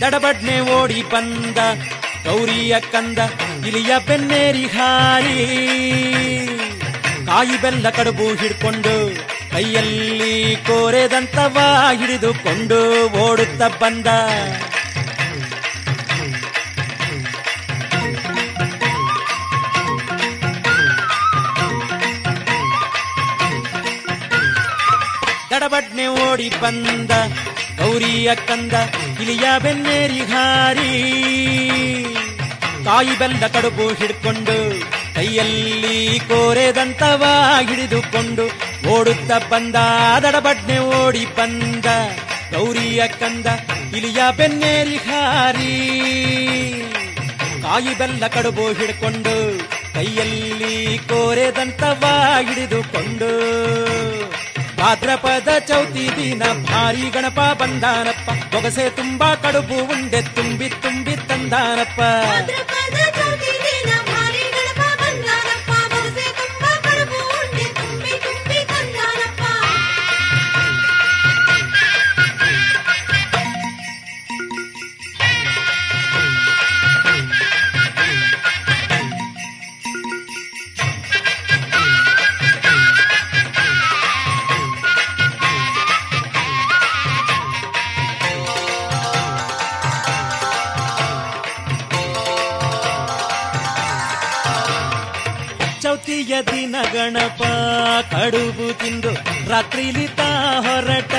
ದಡಬಡ್ನೆ ಓಡಿ ಬಂದ ಗೌರಿಯ ಕಂದ ಇಲಿಯ ಬೆನ್ನೇರಿ ಹಾರಿ ಕಾಯಿ ಬೆಲ್ಲ ಕಡುಬು ಹಿಡ್ಕೊಂಡು ಕೈಯಲ್ಲಿ ಕೋರೆದಂತವ ಹಿಡಿದುಕೊಂಡು ಓಡುತ್ತ ಬಂದ ದಡಬಡ್ನೆ ಓಡಿ ಬಂದ ಗೌರಿಯ ಕಂದ ಇಲಿಯ ಬೆನ್ನೇರಿ ಹಾರಿ ಕಾಯಿ ಬೆಲ್ಲ ಕಡುಬು ಹಿಡ್ಕೊಂಡು ಕೈಯಲ್ಲಿ ಕೋರೆದಂತವ ಹಿಡಿದುಕೊಂಡು ಓಡುತ್ತ ಬಂದ ದಡಬಡ್ನೆ ಓಡಿ ಬಂದ ಗೌರಿಯ ಕಂದ ಇಲಿಯ ಬೆನ್ನೇರಿ ಹಾರಿ ಕಾಯಿ ಬೆಲ್ಲ ಕಡುಬು ಹಿಡ್ಕೊಂಡು ಕೈಯಲ್ಲಿ ಕೋರೆದಂತವ ಹಿಡಿದುಕೊಂಡು ಭಾದ್ರಪದ ಚೌತಿ ದಿನ ಭಾರಿ ಗಣಪ ಬಂದಾನಪ್ಪ ಬೊಗಸೆ ತುಂಬಾ ಕಡುಬು ಉಂಡೆ ತುಂಬಿ ತುಂಬಿ ತಂದಾನಪ್ಪ ಭಾದ್ರಪದ ಚೌತಿ ದಿನ ಭಾರಿ ಗಣಪ ಬಂದಾನಪ್ಪ ಬೊಗಸೆ ತುಂಬ ಕಡುಬು ಉಂಡೆ ತುಂಬಿ ತುಂಬಿ ತಂದಾನಪ್ಪ ಚೌತಿಯ ದಿನ ಗಣಪ ಕಡುಬು ತಿಂದು ರಾತ್ರಿಲಿ ತಾ ಹೊರಟ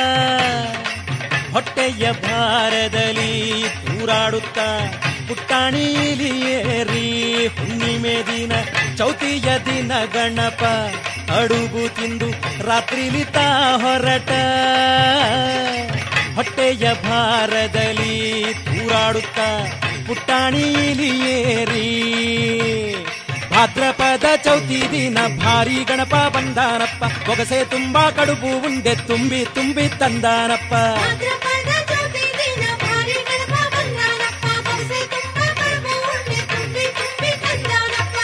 ಹೊಟ್ಟೆಯ ಭಾರದಲ್ಲಿ ತೂರಾಡುತ್ತ ಪುಟ್ಟಾಣಿಲಿ ಏರಿ ಹುಣ್ಣಿಮೆ ದಿನ ಚೌತಿಯ ದಿನ ಗಣಪ ಅಡುಗು ತಿಂದು ರಾತ್ರಿಲಿ ತಾ ಹೊರಟ ಹೊಟ್ಟೆಯ ಭಾರದಲ್ಲಿ ತೂರಾಡುತ್ತ ಪುಟ್ಟಾಣಿಲಿ ಏರಿ ಭಾದ್ರಪದ ಚೌತಿ ದಿನ ಭಾರಿ ಗಣಪ ಬಂದಾನಪ್ಪ ಬೊಗಸೆ ತುಂಬಾ ಕಡುಬು ಉಂಡೆ ತುಂಬಿ ತುಂಬಿ ತಂದಾನಪ್ಪ ಭಾದ್ರಪದ ಚೌತಿ ದಿನ ಭಾರಿ ಗಣಪ ಬಂದಾನಪ್ಪ ಬೊಗಸೆ ತುಂಬ ಕಡುಬು ಉಂಡೆ ತುಂಬಿ ತುಂಬಿ ತಂದಾನಪ್ಪ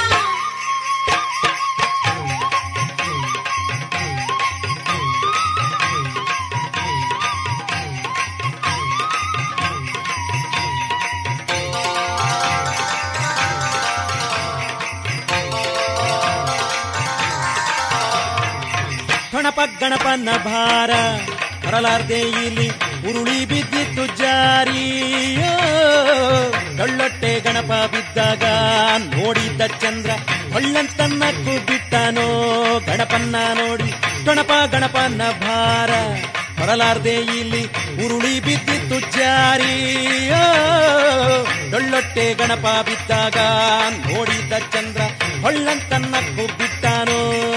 ಗಣಪ ಗಣಪನ ಭಾರ ಹೊರಲಾರ್ದೆ ಇಲ್ಲಿ ಉರುಳಿ ಬಿದ್ದಿತ್ತು ಜಾರಿಯೋ ಡೊಳ್ಳೊಟ್ಟೆ ಗಣಪ ಬಿದ್ದಾಗ ನೋಡಿದ್ದ ಚಂದ್ರ ಹೊಳ್ಳಂತನ್ನಕ್ಕೂ ಬಿಟ್ಟನೋ ಗಣಪನ್ನ ನೋಡಿ ಗಣಪ ಗಣಪನ ಭಾರ ಹೊರಲಾರ್ದೆ ಇಲ್ಲಿ ಉರುಳಿ ಬಿದ್ದಿತ್ತು ಜಾರಿಯೋ ಡೊಳ್ಳೊಟ್ಟೆ ಗಣಪ ಬಿದ್ದಾಗ ನೋಡಿದ್ದ ಚಂದ್ರ ಹೊಳ್ಳಂತನ್ನಕ್ಕೂ ಬಿಟ್ಟನೋ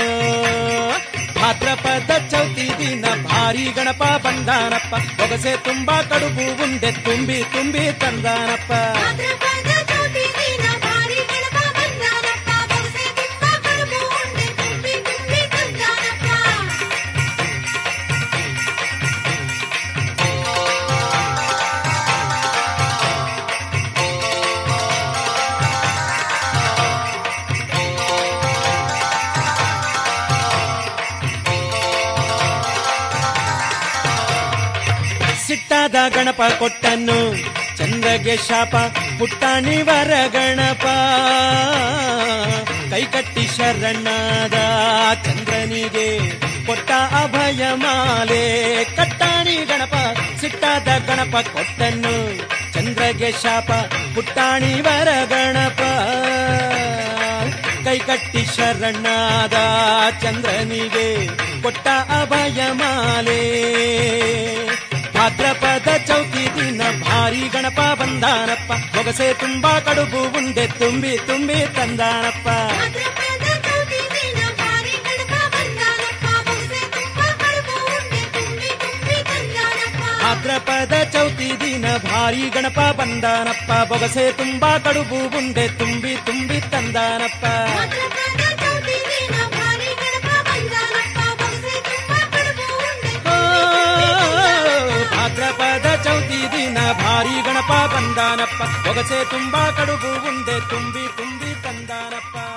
ಭಾದ್ರಪದ ಚೌತಿ ದಿನ ಭಾರಿ ಗಣಪ ಬಂದಾನಪ್ಪ ಬೊಗಸೆ ತುಂಬಾ ಕಡುಬು ಉಂಡೆ ತುಂಬಿ ತುಂಬಿ ತಂದಾನಪ್ಪ ಭಾದ್ರಪದ ಚೌತಿ ದಿನ ಭಾರಿ ಗಣಪ ಬಂದಾನಪ್ಪ ಬೊಗಸೆ ತುಂಬ ಕಡುಬು ಉಂಡೆ ತುಂಬಿ ತುಂಬಿ ತಂದಾನಪ್ಪ ಸಿಟ್ಟಾದ ಗಣಪ ಕೊಟ್ಟನ್ನು ಚಂದ್ರಗೆ ಶಾಪ ಪುಟ್ಟಾಣಿವರ ಗಣಪ ಕೈಕಟ್ಟಿ ಶರಣಾದ ಚಂದ್ರನಿಗೆ ಕೊಟ್ಟ ಅಭಯ ಮಾಲೆ ಕಟ್ಟಾಣಿ ಗಣಪ ಸಿಟ್ಟಾದ ಗಣಪ ಕೊಟ್ಟನ್ನು ಚಂದ್ರಗೆ ಶಾಪ ಪುಟ್ಟಾಣಿವರ ಗಣಪ ಕೈಕಟ್ಟಿ ಶರಣಾದ ಚಂದ್ರನಿಗೆ ಕೊಟ್ಟ ಅಭಯ ಮಾಲೆ ಭಾದ್ರಪದ ಚೌತಿ ದಿನ ಭಾರಿ ಗಣಪ ಬಂದಾನಪ್ಪ ಬೊಗಸೆ ತುಂಬಾ ಕಡುಬು ಉಂಡೆ ತುಂಬಿ ತುಂಬಿ ತಂದಾನಪ್ಪ ಭಾದ್ರಪದ ಚೌತಿ ದಿನ ಭಾರಿ ಗಣಪ ಬಂದಾನಪ್ಪ ಬೊಗಸೆ ತುಂಬ ಕಡುಬು ಉಂಡೆ ತುಂಬಿ ತುಂಬಿ ತಂದಾನಪ್ಪ ಭಾದ್ರಪದ ಚೌತಿ ದಿನ ಭಾರಿ ಗಣಪ ಬಂದಾನಪ್ಪ ಬೊಗಸೆ ತುಂಬಾ ಕಡುಬು ಉಂಡೆ ತುಂಬಿ ತುಂಬಿ ತಂದಾನಪ್ಪ ಭಾದ್ರಪದ ಚೌತಿ ದಿನ ಭಾರಿ ಗಣಪ ಬಂದಾನಪ್ಪ ಬೊಗಸೆ ತುಂಬ ಕಡುಬು ಉಂಡೆ ಓ, ಭಾದ್ರಪದ ಚೌತಿ ದಿನ ಭಾರಿ ಗಣಪ ಬಂದಾನಪ್ಪ ಬೊಗಸೆ ತುಂಬಾ ಕಡುಬು ಉಂಡೆ ತುಂಬಿ ತುಂಬಿ ತಂದಾನಪ್ಪ